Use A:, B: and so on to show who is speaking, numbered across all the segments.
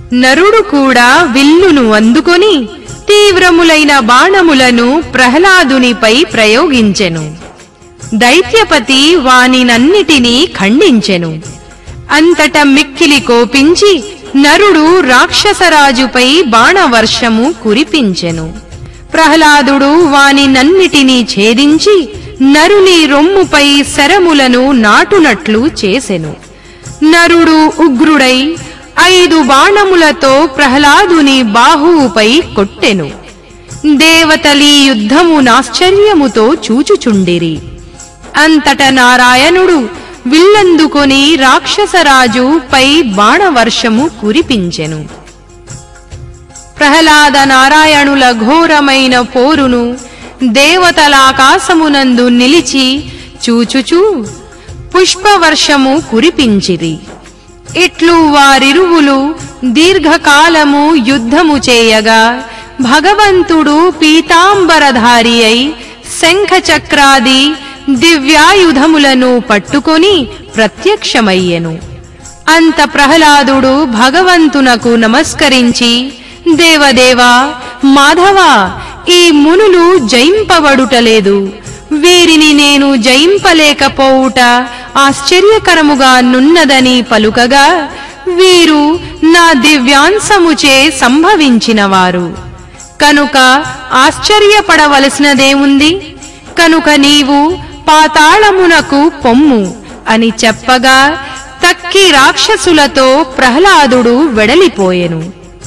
A: నరుడు కూడా విల్లును అందుకొని తీవ్రములైన బాణములను ప్రహ్లాదునిపై ప్రయోగించెను దైత్యపతి వానినన్నిటినీ ఖండించెను అంతట మిక్కిలి కోపించి నరుడు రాక్షసరాజుపై బాణవర్షము కురిపించెను ప్రహ్లాదుడు వానినన్నిటినీ ఛేదించి నరుని రొమ్ముపై శరములను నాటునట్లు చేసెను నరుడు ఉగ్రుడై ఐదు బాణములతో ప్రహ్లాదుని బాహువుపై కొట్టెను దేవతలీ యుద్ధము నాశ్చర్యముతో చూచుచుండిరి అంతట నారాయణుడు విల్లందుకొని రాక్షసరాజు పై బాణవర్షము కురిపించెను ప్రహ్లాద నారాయణుల ఘోరమైన పోరును దేవతలాకాశమునందు నిలిచి చూచుచూ పుష్పవర్షము కురిపించిరి ఇట్లు వారిరువులు దీర్ఘకాలము యుద్ధము చేయగా భగవంతుడు పీతాంబరధారి అయి శంఖచక్రాది దివ్యాయుధములను పట్టుకొని ప్రత్యక్షమయ్యెను అంత ప్రహ్లాదుడు భగవంతునకు నమస్కరించి దేవదేవా మాధవ ఈ మునులు జయింపబడుటలేదు వీరిని నేను జయింపలేకపోవుట ఆశ్చర్యకరముగా నున్నదని పలుకగా వీరు నా దివ్యాంశముచే సంభవించినవారు కనుక ఆశ్చర్యపడవలసినదేముంది కనుక నీవు పాతాళమునకు పొమ్ము అని చెప్పగా తక్కి రాక్షసులతో ప్రహ్లాదుడు వెడలిపోయెను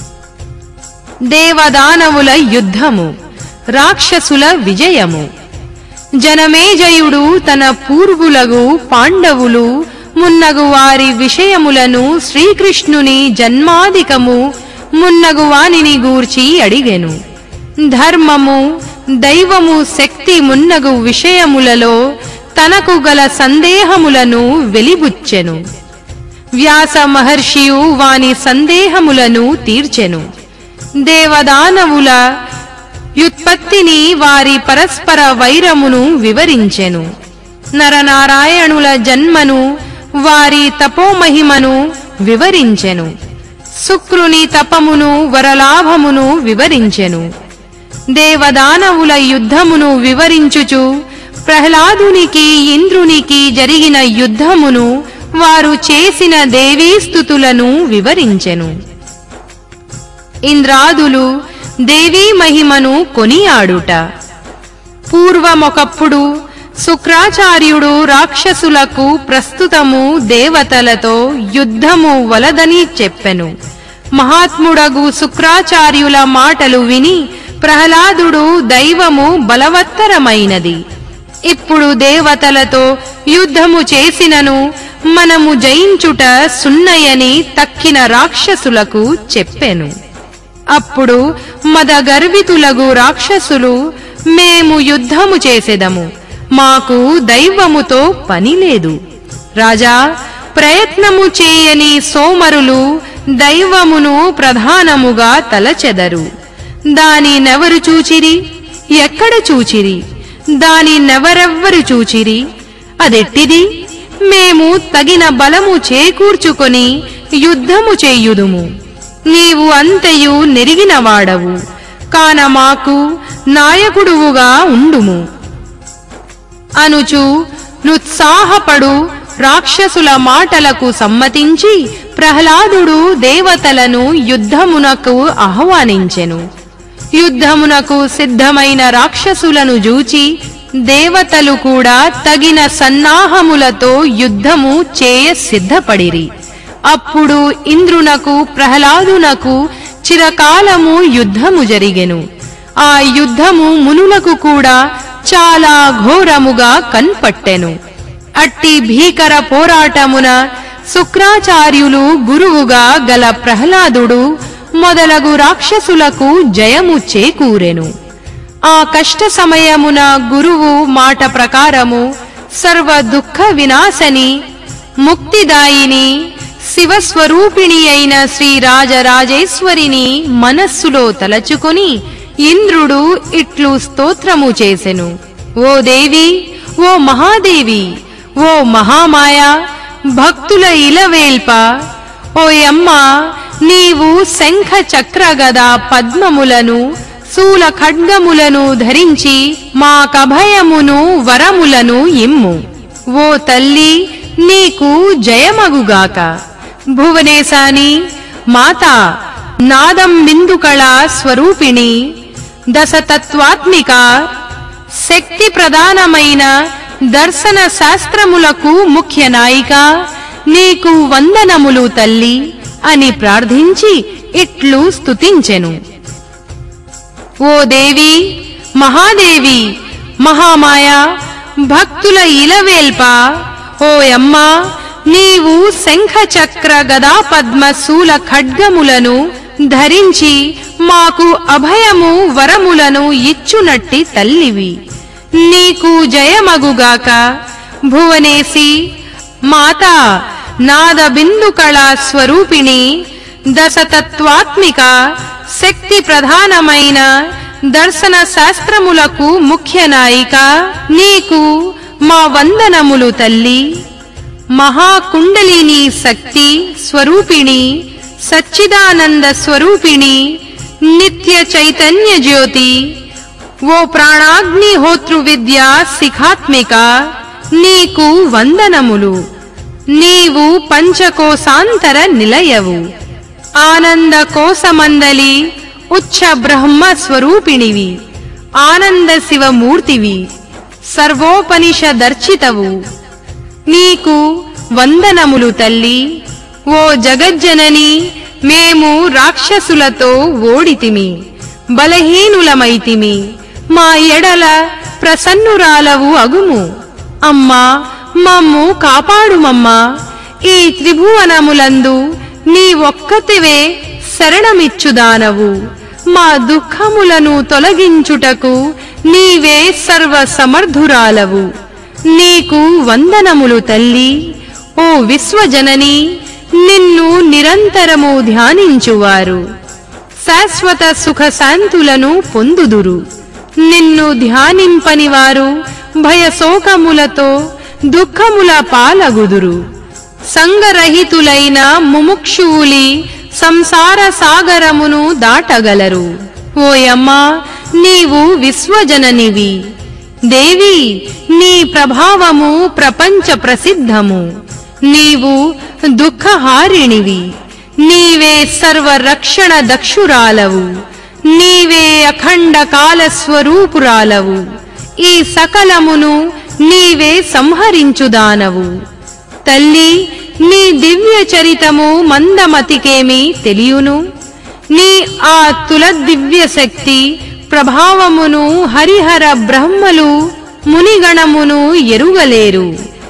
A: దేవదానవుల యుద్ధము రాక్షసుల విజయము జనమేజయుడు తన పూర్వులగు పాండవులు మున్నగు వారి విషయములను శ్రీకృష్ణుని జన్మాధికము మున్నగు వానిని గూర్చి అడిగెను ధర్మము దైవము శక్తి మున్నగు విషయములలో తనకు గల సందేహములను వెలిబుచ్చెను వ్యాస మహర్షియు వాని సందేహములను తీర్చెను దేవదానవుల యుత్పత్తిని వారి పరస్పర వైరమును వివరించెను నరనారాయణుల జన్మను వారి తపోమహిమను వివరించెను శుక్రుని తపమును వరలాభమును వివరించెను దేవదానవుల యుద్ధమును వివరించుచు ప్రహ్లాదునికి ఇంద్రునికి జరిగిన యుద్ధమును వారు చేసిన దేవీస్థుతులను వివరించెను ఇంద్రాదులు దేవీ మహిమను కొనియాడుట పూర్వమొకప్పుడు శుక్రాచార్యుడు రాక్షసులకు ప్రస్తుతము దేవతలతో యుద్ధము వలదని చెప్పెను మహాత్ముడగు శుక్రాచార్యుల మాటలు విని ప్రహ్లాదుడు దైవము బలవత్తరమైనది ఇప్పుడు దేవతలతో యుద్ధము చేసినను మనము జయించుట సున్నయని తక్కిన రాక్షసులకు చెప్పెను అప్పుడు మదగర్వితులగు రాక్షసులు మేము యుద్ధము చేసెదము మాకు దైవముతో పని లేదు రాజా ప్రయత్నము చేయని సోమరులు దైవమును ప్రధానముగా తలచెదరు దాని నెవరు చూచిరి ఎక్కడ చూచిరి దాని నెవరెవ్వరు చూచిరి అదెట్టిది మేము తగిన బలము చేకూర్చుకొని యుద్ధము చేయుదుము నీవు అంతయు నెరిగినవాడవు కాన మాకు నాయకుడువుగా ఉండుము అనుచు నుత్సాహపడు రాక్షసుల మాటలకు సమ్మతించి ప్రహ్లాదుడు దేవతలను యుద్ధమునకు ఆహ్వానించెను యుద్ధమునకు సిద్ధమైన రాక్షసులను జూచి దేవతలు కూడా తగిన సన్నాహములతో యుద్ధము చేయ సిద్ధపడిరి అప్పుడు ఇంద్రునకు ప్రహ్లాదునకు చిరకాలము యుద్ధము జరిగెను ఆ యుద్ధము మునులకు కూడా చాలా ఘోరముగా కన్పట్టెను అట్టి భీకర పోరాటమున శుక్రాచార్యులు గురువుగా గల ప్రహ్లాదుడు మొదలగు రాక్షసులకు జయము చేకూరెను ఆ కష్ట సమయమున గురువు మాట ప్రకారము సర్వ దుఃఖ వినాశని ముక్తిదాయిని శివస్వరూపిణి అయిన శ్రీ రాజరాజేశ్వరిని మనస్సులో తలచుకొని ఇంద్రుడు ఇట్లు స్తోత్రము చేసెను ఓ దేవి ఓ మహాదేవి ఓ మహామాయ భక్తుల ఇలవేల్ప ఓయమ్మ నీవు శంఖ చక్ర గద పద్మములను శూల ఖడ్గములను ధరించి మా కభయమును వరములను ఇమ్ము ఓ తల్లి నీకు జయమగుగాక భువనేశాని మాత నాదం బిందుకళ స్వరూపిణి దశతత్వాత్మిక శక్తి ప్రధానమైన దర్శన శాస్త్రములకు ముఖ్య నాయిక నీకు వందనములు తల్లి అని ప్రార్థించి ఇట్లు స్తుతించెను ఓ దేవి మహాదేవి మహామాయ భక్తుల ఇలవేల్ప ఓయమ్మ నీవు శంఖ చక్ర గదా పద్మ శూల ఖడ్గములను ధరించి మాకు అభయము వరములను ఇచ్చునట్టి తల్లివి నీకు జయమగుగాక భువనేసి మాతా నాద బిందు కళా స్వరూపిణి దశతత్వాత్మిక శక్తి ప్రధానమైన దర్శన శాస్త్రములకు ముఖ్య నాయిక నీకు మా వందనములు తల్లి మహాకుండలిని శక్తి స్వరూపిణి సచ్చిదానంద స్వరూపిణి నిత్య చైతన్య జ్యోతి ఓ ప్రాణాగ్నిహోతృ విద్య శిఖాత్మిక నీకు వందనములు నీవు పంచకోశాంతర నిలయవు ఆనంద కోసమందలి ఉచ్చ బ్రహ్మ స్వరూపిణివి ఆనంద శివమూర్తివి సర్వోపనిషదర్చితవు నీకు వందనములు తల్లి ఓ జగజ్జనని మేము రాక్షసులతో ఓడితిమి బలహీనులమైతిమి మా ఎడల ప్రసన్నురాలవు అగుము అమ్మా మమ్ము కాపాడుమమ్మా ఈ త్రిభువనములందు నీ ఒక్కతివే శరణమిచ్చుదానవు మా దుఃఖములను తొలగించుటకు నీవే సర్వ సమర్థురాలవు నీకు వందనములు తల్లి ఓ విశ్వజనని నిన్ను నిరంతరము ధ్యానించువారు శాశ్వత సుఖ శాంతులను పొందుదురు నిన్ను ధ్యానింపని వారు భయశోకములతో దుఃఖముల పాలగుదురు సంగరహితులైన ముముక్షువులి సంసార సాగరమును దాటగలరు ఓయమ్మా నీవు విశ్వజననివి దేవి నీ ప్రభావము ప్రపంచ ప్రసిద్ధము నీవు దుఃఖహారిణివి నీవే సర్వరక్షణ దక్షురాలవు నీవే అఖండ కాల స్వరూపురాలవు ఈ సకలమును నీవే సంహరించుదానవు తల్లి నీ దివ్య చరితము మందమతికేమి తెలియును నీ ఆ తుల దివ్య శక్తి ప్రభావమును హరిహర బ్రహ్మలు మునిగణమును ఎరుగలేరు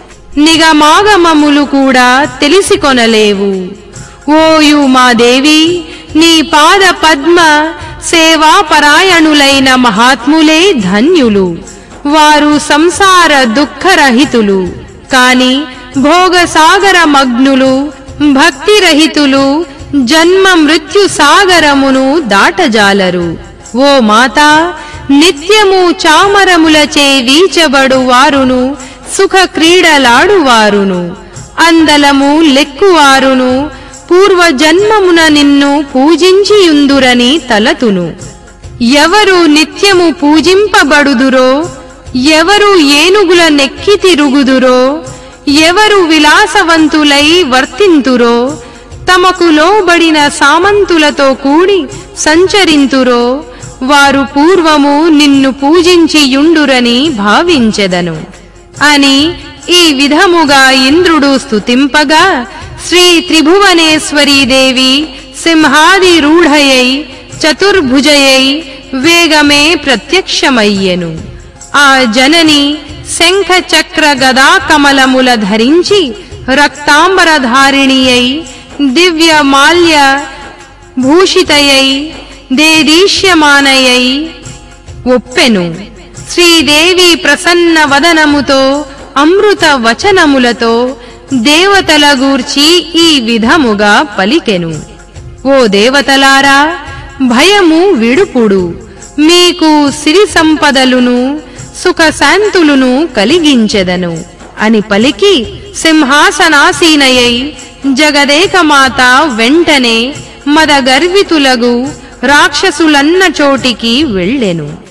A: నిగమాగమములు కూడా తెలిసికొనలేవు ఓయు మా దేవి నీ పాద పద్మ సేవాపరాయణులైన మహాత్ములే ధన్యులు వారు సంసార దుఃఖరహితులు కాని భోగసాగర మగ్నులు భక్తిరహితులు జన్మ మృత్యు సాగరమును దాటజాలరు ఓ మాతా నిత్యము చామరములచే వీచబడు వారును సుఖ క్రీడలాడువారును అందలము లెక్కువారును పూర్వజన్మమున నిన్ను పూజించియుందురని తలతును ఎవరు నిత్యము పూజింపబడుదురో ఎవరు ఏనుగుల నెక్కి తిరుగుదురో ఎవరు విలాసవంతులై వర్తింతురో తమకు లోబడిన సామంతులతో కూడి సంచరింతురో వారు పూర్వము నిన్ను పూజించియుండురని భావించెదను అని ఈ విధముగా ఇంద్రుడు స్తుతింపగా శ్రీ త్రిభువనేశ్వరీదేవి సింహాది రూఢయై చతుర్భుజయై వేగమే ప్రత్యక్షమయ్యెను ఆ జనని శంఖ చక్ర గదా కమలముల ధరించి రక్తాంబరధారిణి అయి దివ్య మాల్య భూషితయై దేదీష్యమానయై ఒప్పెను శ్రీదేవి ప్రసన్న వదనముతో అమృత వచనములతో దేవతల గూర్చి ఈ విధముగా పలికెను ఓ దేవతలారా భయము విడుపుడు మీకు సిరి సంపదలును సుఖశాంతులును కలిగించెదను అని పలికి సింహాసనాసీనయై జగదేకమాత వెంటనే మద గర్వితులగు రాక్షసులన్న చోటికి వెళ్ళెను